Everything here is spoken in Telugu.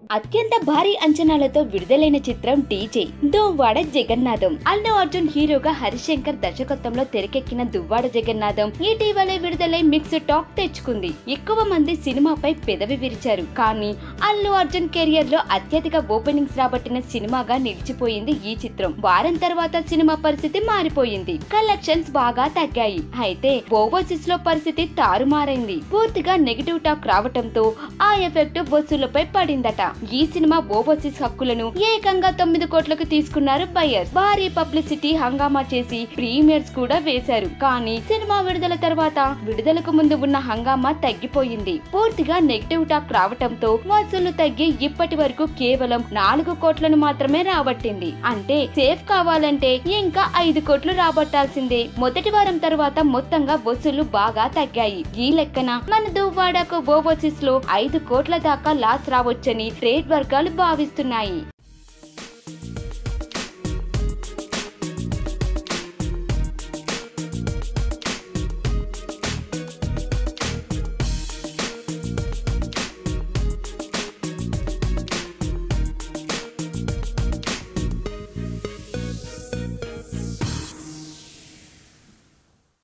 అత్యంత భారీ అంచనాలతో విడుదలైన చిత్రం డీజే దువ్వాడ జగన్నాథం అల్లు అర్జున్ హీరోగా హరిశంకర్ దర్శకత్వంలో తెరకెక్కిన దువ్వాడ జగన్నాథం ఇటీవలే విడుదలై మిక్స్ టాక్ తెచ్చుకుంది ఎక్కువ మంది సినిమాపై పెదవి విరిచారు కానీ అల్లు అర్జున్ కెరియర్ లో అత్యధిక ఓపెనింగ్స్ రాబట్టిన సినిమాగా నిలిచిపోయింది ఈ చిత్రం వారం తర్వాత సినిమా పరిస్థితి మారిపోయింది కలెక్షన్స్ బాగా తగ్గాయి అయితే ఓవర్సీస్ లో పరిస్థితి తారుమారైంది పూర్తిగా నెగిటివ్ టాక్ రావటంతో ఆ ఎఫెక్ట్ వసూళ్లపై పడిందట ఈ సినిమా ఓవర్సీస్ హక్కులను ఏకంగా తొమ్మిది కోట్లకు తీసుకున్నారు బయ్యర్స్ భారీ పబ్లిసిటీ హంగామా చేసి ప్రీమియర్స్ కూడా వేశారు కానీ సినిమా విడుదల తర్వాత విడుదలకు ముందు ఉన్న హంగామా తగ్గిపోయింది పూర్తిగా నెగిటివ్ టాక్ రావటంతో వసూళ్లు తగ్గి ఇప్పటి వరకు కేవలం నాలుగు కోట్లను మాత్రమే రాబట్టింది అంటే సేఫ్ కావాలంటే ఇంకా ఐదు కోట్లు రాబట్టాల్సిందే మొదటి వారం తర్వాత మొత్తంగా వసూళ్లు బాగా తగ్గాయి ఈ లెక్కన మన దువ్వాడకు ఓవర్సీస్ లో ఐదు కోట్ల దాకా లాస్ రావచ్చని ట్రేడ్ వర్గాలు భావిస్తున్నాయి